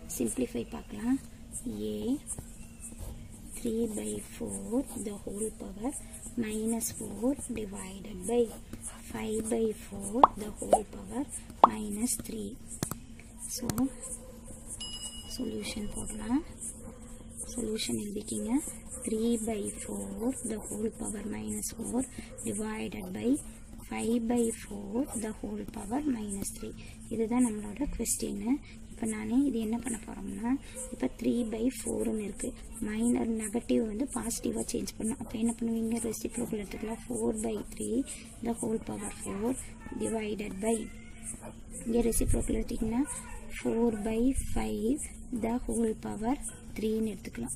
simplify பார்க்கலாம் ஏ three by four the whole power minus four divided by five by four the whole power minus three so solution போடலாம் solution எழுதிக்கிங்க three by four the whole power minus four divided by five by four the whole power minus three இதுதான் நம்மளோட கொஸ்டின்னு இப்போ நான் இது என்ன பண்ண போகிறோம்னா இப்போ த்ரீ பை ஃபோர்னு இருக்குது மைனர் நெகட்டிவ் வந்து பாசிட்டிவாக சேஞ்ச் பண்ணணும் அப்போ என்ன பண்ணுவீங்க ரெசிப்ரோக்கல் எடுத்துக்கலாம் four by three the whole power four divided by இங்கே ரெசிப்ரோக்கல் எடுத்திங்கன்னா four by five the whole power த்ரீன்னு எடுத்துக்கலாம்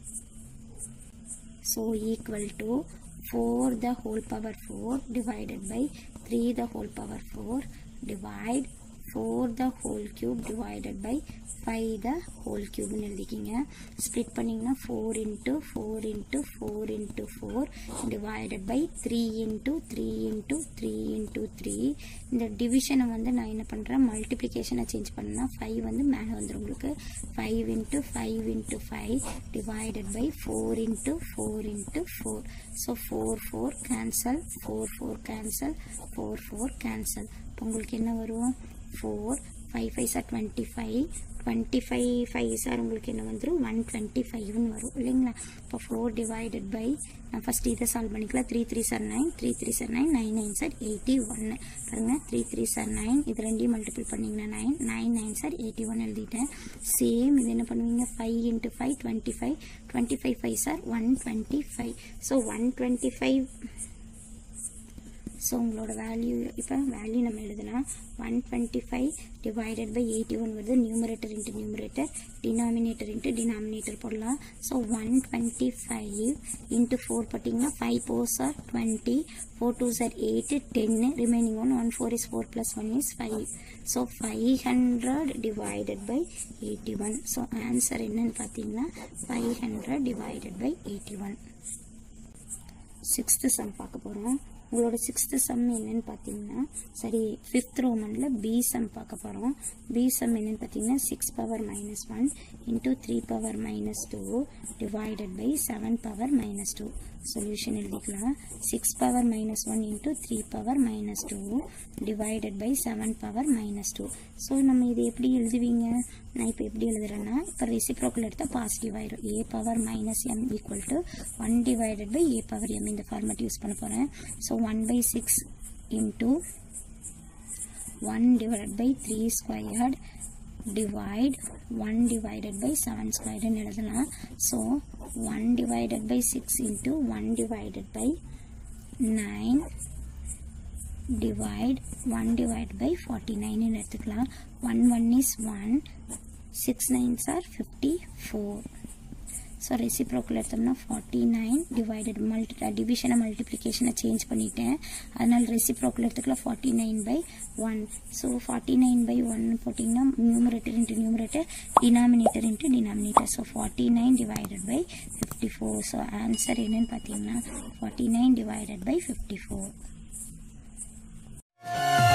so equal to four the whole power four divided by three the whole power four divide four the whole cube divided by five the whole கியூப்னு எழுதிக்கிங்க split பண்ணிங்கன்னா four into four into four into four divided by three into three into three into three இந்த டிவிஷனை வந்து நான் என்ன பண்ணுறேன் மல்டிப்ளிகேஷனை change பண்ணால் five வந்து மேலே வந்துடும் உங்களுக்கு five into five into five divided by four into four into four so four four cancel four four cancel four four cancel இப்போ உங்களுக்கு என்ன வரும் four five five sir twenty five twenty five five sir உங்களுக்கு என்ன வந்துடும் one twenty ஃபைவ்னு வரும் இல்லைங்களா இப்போ ஃபோர் டிவைடட் பை நான் ஃபஸ்ட் இதை சால்வ் பண்ணிக்கலாம் three three sir nine three three sir nine nine nine sir eighty ஒன்று பாருங்கள் த்ரீ த்ரீ சார் நைன் இது ரெண்டையும் மல்டிபிள் பண்ணிங்கன்னா nine nine nine sir eighty one எழுதிட்டேன் சேம் இது என்ன பண்ணுவீங்க five into five twenty five twenty five five sir one twenty five so one twenty five so உங்களோட வேல்யூ இப்போ வேல்யூ நம்ம எழுதலாம் one twenty five divided by eighty one வருது numerator into numerator denominator into denominator போடலாம் so one twenty five into four போட்டிங்கன்னா five four sir twenty four two sir eight டென்னு remaining one one four is four plus one is five so five hundred divided by eighty one so answer என்னன்னு பார்த்தீங்கன்னா five hundred divided by eighty one sixth sum பார்க்க போகிறோம் உங்களோட sixth some என்னன்னு பார்த்தீங்கன்னா சரி fifth ரோமனில் be some பார்க்க போகிறோம் பி சம் என்னன்னு பார்த்தீங்கன்னா six power minus one into three power minus two divided by seven power minus two solution எழுதிக்கலாம் six power minus one into three power minus two divided by seven power minus two so நம்ம இது எப்படி எழுதுவீங்க நான் இப்போ எப்படி எழுதுறேன்னா இப்போ reciprocal எடுத்தால் பாசிட்டிவ் ஆயிரும் A power minus M equal to one divided by A power M இந்த ஃபார்மேட் யூஸ் பண்ண போகிறேன் so one by six into one divided by three squared divide 1 divided by 7 squared ன்னு எழுதலாம் so 1 divided by 6 into 1 divided by 9 divide 1 divided by 49 ன்னு எடுத்துக்கலாம் 1 1 is 1 6 9s are 54 so ரெசிப்ரோக்கில் எடுத்தோம்னா forty nine divided multi டிவிஷனை மல்டிப்ளிகேஷனை change பண்ணிட்டேன் அதனால் ரெசிப்ரோக்கில் எடுத்துக்கலாம் forty nine by one so forty nine by one போட்டிங்கன்னா numerator into numerator denominator into denominator so forty nine divided by fifty four so answer என்னன்னு பார்த்தீங்கன்னா forty nine divided by fifty four